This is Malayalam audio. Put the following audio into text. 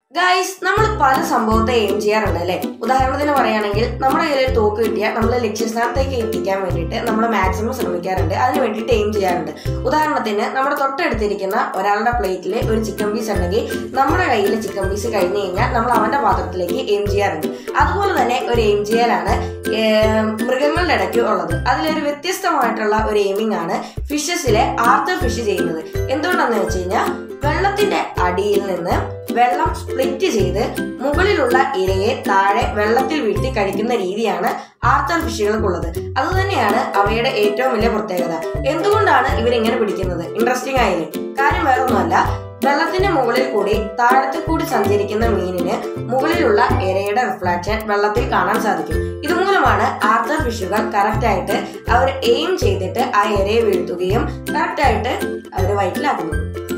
ഗൈസ് നമ്മൾ പല സംഭവത്തെ എയിം ചെയ്യാറുണ്ട് അല്ലേ ഉദാഹരണത്തിന് പറയുകയാണെങ്കിൽ നമ്മുടെ കയ്യിൽ ഒരു തോക്ക് കിട്ടിയാൽ നമ്മൾ ലക്ഷ്യസ്ഥാനത്തേക്ക് എത്തിക്കാൻ വേണ്ടിയിട്ട് നമ്മൾ മാക്സിമം ശ്രമിക്കാറുണ്ട് അതിന് വേണ്ടിയിട്ട് എയിം ചെയ്യാറുണ്ട് ഉദാഹരണത്തിന് നമ്മുടെ തൊട്ടടുത്തിരിക്കുന്ന ഒരാളുടെ പ്ലേറ്റിൽ ഒരു ചിക്കൻ പീസ് ഉണ്ടെങ്കിൽ നമ്മുടെ കയ്യിൽ ചിക്കൻ പീസ് കഴിഞ്ഞ് കഴിഞ്ഞാൽ നമ്മൾ അവന്റെ പാത്രത്തിലേക്ക് എയിം ചെയ്യാറുണ്ട് അതുപോലെ തന്നെ ഒരു എയിം ചെയ്യലാണ് ഏർ, മൃഗങ്ങളുടെ ഇടയ്ക്ക് ഉള്ളത് അതിലൊരു വ്യത്യസ്തമായിട്ടുള്ള ഒരു എയിമിംഗ് ആണ് ഫിഷസിലെ ആർത്തർ ഫിഷ് ചെയ്യുന്നത് എന്തുകൊണ്ടാന്ന് വെച്ച് കഴിഞ്ഞാൽ വെള്ളത്തിന്റെ അടിയിൽ നിന്ന് വെള്ളം സ്പ്ലിറ്റ് ചെയ്ത് മുകളിലുള്ള ഇരയെ താഴെ വെള്ളത്തിൽ വീഴ്ത്തി കഴിക്കുന്ന രീതിയാണ് ആർത്തർ ഫിഷുകൾക്കുള്ളത് അതുതന്നെയാണ് അവയുടെ ഏറ്റവും വലിയ പ്രത്യേകത എന്തുകൊണ്ടാണ് ഇവരിങ്ങനെ പിടിക്കുന്നത് ഇൻട്രസ്റ്റിംഗ് ആയില്ലേ കാര്യം വേറൊന്നുമല്ല വെള്ളത്തിന്റെ മുകളിൽ കൂടി താഴത്തിൽ കൂടി സഞ്ചരിക്കുന്ന മീനിന് മുകളിലുള്ള ഇരയുടെ റിഫ്ലാക്ഷൻ വെള്ളത്തിൽ കാണാൻ സാധിക്കും ഇതുമൂലമാണ് ആർത്തർ ഫിഷുകൾ കറക്റ്റ് ആയിട്ട് അവർ എയിം ചെയ്തിട്ട് ആ ഇരയെ വീഴ്ത്തുകയും കറക്റ്റ് ആയിട്ട് അവർ വയറ്റിലാക്കുന്നത്